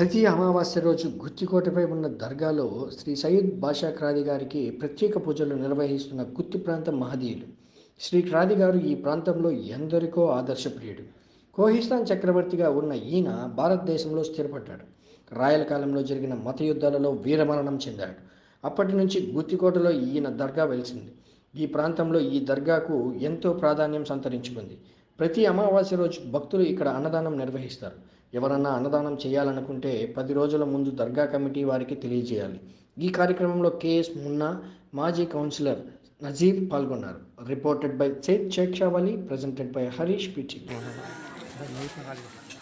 ప్రతి అమావాస్య రోజు గుత్తికోటపై ఉన్న దర్గాలో శ్రీ సయ్యద్ బాషా క్రాది గారికి ప్రత్యేక పూజలు నిర్వహిస్తున్న గుత్తి ప్రాంతం మహదీయులు శ్రీ క్రాది గారు ఈ ప్రాంతంలో ఎందరికో ఆదర్శప్రియుడు కోహిస్తాన్ చక్రవర్తిగా ఉన్న ఈయన భారతదేశంలో స్థిరపడ్డాడు రాయల కాలంలో జరిగిన మత యుద్ధాలలో వీరమరణం చెందాడు అప్పటి నుంచి గుత్తికోటలో ఈయన దర్గా వెలిసింది ఈ ప్రాంతంలో ఈ దర్గాకు ఎంతో ప్రాధాన్యం సంతరించుకుంది ప్రతి అమావాస్య రోజు భక్తులు ఇక్కడ అన్నదానం నిర్వహిస్తారు ఎవరన్నా అన్నదానం చేయాలనుకుంటే పది రోజుల ముందు దర్గా కమిటీ వారికి తెలియజేయాలి ఈ కార్యక్రమంలో కేఎస్ మున్నా మాజీ కౌన్సిలర్ నజీర్ పాల్గొన్నారు reported by Syed Shaik Shavali presented by Harish PT